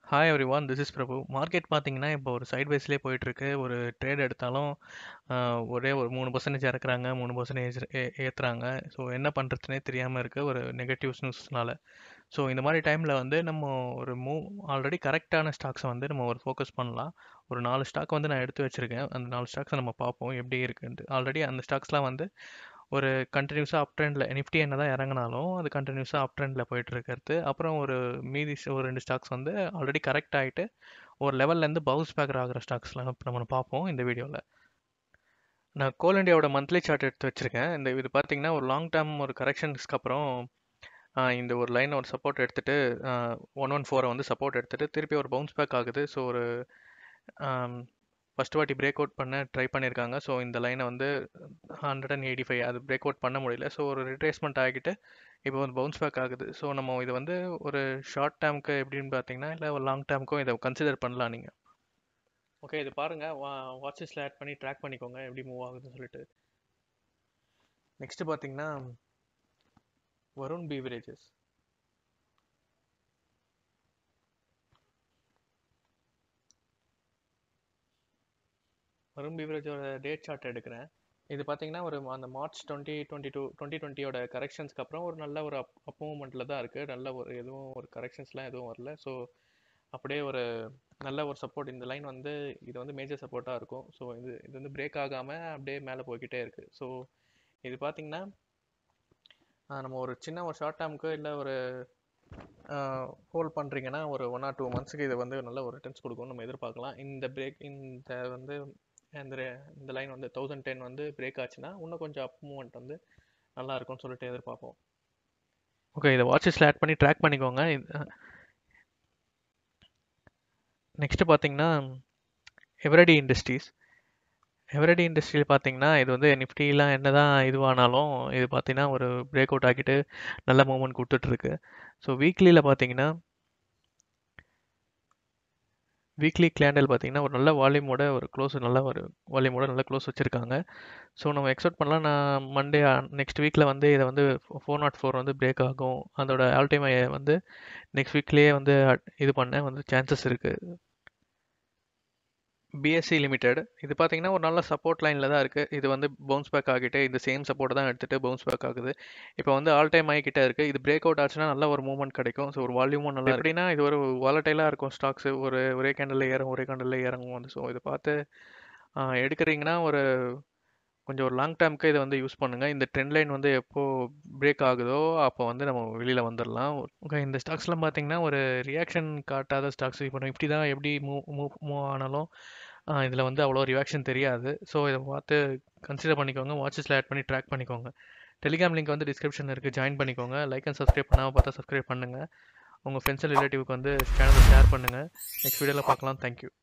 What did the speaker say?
hi everyone this is Prabhu market பார்த்தீங்கன்னா இப்போ ஒரு சைட் வைஸ்லேயே போயிட்டுருக்கு ஒரு ட்ரேட் எடுத்தாலும் ஆஹ், ஒரே ஒரு மூணு பர்சன்டேஜ் இறக்குறாங்க மூணு பர்சன்டேஜ் ஏற்றுறாங்க ஸோ என்ன பண்ணுறதுனே தெரியாமல் இருக்குது ஒரு நெகட்டிவ் நியூஸ்னால ஸோ இந்த மாதிரி டைமில் வந்து நம்ம ஒரு மூவ் ஆல்ரெடி கரெக்டான ஸ்டாக்ஸை வந்து நம்ம ஒரு ஃபோக்கஸ் பண்ணலாம் ஒரு நாலு ஸ்டாக் வந்து நான் எடுத்து வச்சுருக்கேன் அந்த நாலு ஸ்டாக்ஸை நம்ம பார்ப்போம் எப்படி இருக்குன்ட்டு ஆல்ரெடி அந்த ஸ்டாக்ஸ்லாம் வந்து ஒரு கண்டினியூஸாக அப் ட்ரெண்டில் நிஃப்டி என்ன தான் இறங்கினாலும் அது கண்டினியூஸாக அப் ட்ரெண்டில் போயிட்டு இருக்கிறது அப்புறம் ஒரு மீதி ஸ்- ஒரு ரெண்டு ஸ்டாக்ஸ் வந்து ஆல்ரெடி கரெக்ட் ஆகிட்டு ஒரு லெவல்லேருந்து பவுன்ஸ் பேக் ஆகிற ஸ்டாக்ஸ்லாம் நம்ம பார்ப்போம் இந்த வீடியோவில் நான் கோல் இண்டியாவோட மந்த்லி சார்ட் எடுத்து வச்சுருக்கேன் இந்த இது பார்த்தீங்கன்னா ஒரு லாங் டேர்ம் ஒரு கரெக்ஷன்ஸ்க்கு அப்புறம் ஆஹ், இந்த ஒரு லைன் ஒரு சப்போர்ட் எடுத்துட்டு ஒன் ஒன் ஃபோரை வந்து சப்போர்ட் எடுத்துட்டு திருப்பி ஒரு பவுன்ஸ் பேக் ஆகுது ஸோ ஒரு ஃபர்ஸ்ட் வாட்டி பிரேக் அவுட் பண்ண ட்ரை பண்ணியிருக்காங்க ஸோ இந்த லைனை வந்து ஹண்ட்ரட் அண்ட் எயிட்டி ஃபைவ் அது பிரேக் அவுட் பண்ண முடியல ஸோ ஒரு ரிட்ரேஸ்மெண்ட் ஆகிட்டு இப்போ வந்து பவுன்ஸ் பேக் ஆகுது ஸோ நம்ம இது வந்து ஒரு ஷார்ட் டேர்முக்கு எப்படின்னு பார்த்தீங்கன்னா இல்லை ஒரு லாங் டேர்முக்கும் இதை கன்சிடர் பண்ணலாம் நீங்கள் ஓகே இது பாருங்கள் வா வாட்சஸில் ஆட் பண்ணி ட்ராக் பண்ணிக்கோங்க எப்படி மூவ் ஆகுதுன்னு சொல்லிட்டு நெக்ஸ்ட் பார்த்தீங்கன்னா வருண் பீவரேஜஸ் வருண் பீவரேஜோட டேட் சார்ட் எடுக்கிறேன் இது பார்த்தீங்கன்னா ஒரு அந்த March twenty twenty two twenty டுவெண்ட்டியோட கரெக்ஷன்ஸ்க்கு அப்புறம் ஒரு நல்ல ஒரு அப் அப் மூமெண்ட்டில் தான் இருக்குது நல்ல ஒரு எதுவும் ஒரு கரெக்ஷன்ஸ்லாம் எதுவும் வரல ஸோ அப்படியே ஒரு நல்ல ஒரு சப்போர்ட் இந்த லைன் வந்து இது வந்து மேஜர் சப்போர்ட்டாக இருக்கும் ஸோ இது இது வந்து பிரேக் ஆகாமல் அப்படியே மேலே போய்கிட்டே இருக்குது ஸோ இது பார்த்தீங்கன்னா ஆஹ், நம்ம ஒரு சின்ன ஒரு ஷார்ட் டேர்முக்கு இல்லை ஒரு ஹோல்ட் பண்ணுறீங்கன்னா ஒரு ஒன் ஆர் டூ மந்த்ஸுக்கு இது வந்து நல்ல ஒரு ரிட்டர்ன்ஸ் கொடுக்கும்னு நம்ம எதிர்பார்க்கலாம் இந்த பிரேக் இந்த வந்து இந்த re- இந்த லைன் வந்து தௌசண்ட் டென் வந்து பிரேக் ஆச்சுன்னா இன்னும் கொஞ்சம் அப் மூமெண்ட் வந்து நல்லா இருக்கும்னு சொல்லிட்டு எதிர்பார்ப்போம் ஓகே இதை வாட்சஸில் ஆட் பண்ணி ட்ராக் பண்ணிக்கோங்க நெக்ஸ்ட் பார்த்தீங்கன்னா எவரடி இண்டஸ்ட்ரீஸ் எவரடி இண்டஸ்ட்ரியில் பார்த்தீங்கன்னா இது வந்து நிஃப்டிலாம் என்ன தான் இதுவானாலும் இது பார்த்தீங்கன்னா ஒரு பிரேக் அவுட் ஆக்கிட்டு நல்ல மூவ்மெண்ட் கொடுத்துட்ருக்கு ஸோ வீக்லியில் பார்த்தீங்கன்னா வீக்லி கேண்டல் பார்த்தீங்கன்னா ஒரு நல்ல வால்யூமோட ஒரு க்ளோஸ் நல்ல ஒரு வால்யூமோட நல்ல க்ளோஸ் வச்சுருக்காங்க ஸோ நம்ம எக்ஸ்பெக்ட் பண்ணலாம் நான் மண்டே நெக்ஸ்ட் வீக்கில் வந்து இதை வந்து ஃபோர் நாட் ஃபோர் வந்து பிரேக் ஆகும் அதோட ஆல் டைம் வந்து நெக்ஸ்ட் வீக்லேயே வந்து அட்- இது பண்ண வந்து சான்சஸ் இருக்குது பிஎஸ்சி லிமிடெட் இது பார்த்தீங்கன்னா ஒரு நல்ல சப்போர்ட் லைனில் தான் இருக்குது இது வந்து பவுன்ஸ் பேக் ஆகிட்டு இந்த சேம் சப்போர்ட் தான் எடுத்துகிட்டு பவுன்ஸ் பேக் ஆகுது இப்போ வந்து ஆல் டைம் ஆகிக்கிட்டே இருக்குது இது பிரேக் அவுட் ஆச்சுன்னா நல்ல ஒரு மூவ்மெண்ட் கிடைக்கும் ஸோ ஒரு வால்யூமும் நல்லா எப்படின்னா இது ஒரு வாலட்டைலாக இருக்கும் ஸ்டாக்ஸ் ஒரு ஒரே கேண்டலில் ஏறும் ஒரே கேண்டலில் இறங்கும் வந்து ஸோ இதை பார்த்து ஆஹ், எடுக்கிறீங்கன்னா ஒரு கொஞ்சம் ஒரு லாங் டேர்முக்கு இதை வந்து யூஸ் பண்ணுங்கள் இந்த ட்ரெண்ட் லைன் வந்து எப்போ பிரேக் ஆகுதோ அப்போ வந்து நம்ம வெளியில் வந்துடலாம் ஓகே இந்த ஸ்டாக்ஸ்லாம் பார்த்தீங்கன்னா ஒரு ரியாக்ஷன் காட்டாத ஸ்டாக்ஸ் இப்போ நிஃப்டி தான் எப்படி மூவ் மூவ் மூவ் ஆனாலும் இதில் வந்து அவ்வளோ ரியாக்ஷன் தெரியாது ஸோ இதை பார்த்து கன்சிடர் பண்ணிக்கோங்க வாட்சஸில் ஆட் பண்ணி ட்ராக் பண்ணிக்கோங்க டெலிகிராம் லிங்க் வந்து டிஸ்கிரிப்ஷன் இருக்குது ஜாயின் பண்ணிக்கோங்க லைக் அண்ட் சப்ஸ்கிரைப் பண்ணாமல் பார்த்தா சப்ஸ்கிரைப் பண்ணுங்கள் உங்கள் ஃப்ரெண்ட்ஸ் அண்ட் ரிலேட்டிவ்க்கு வந்து சேனலை ஷேர் பண்ணுங்கள் நெக்ஸ்ட் வீடியோவில் பார்க்கலாம் தேங்க்யூ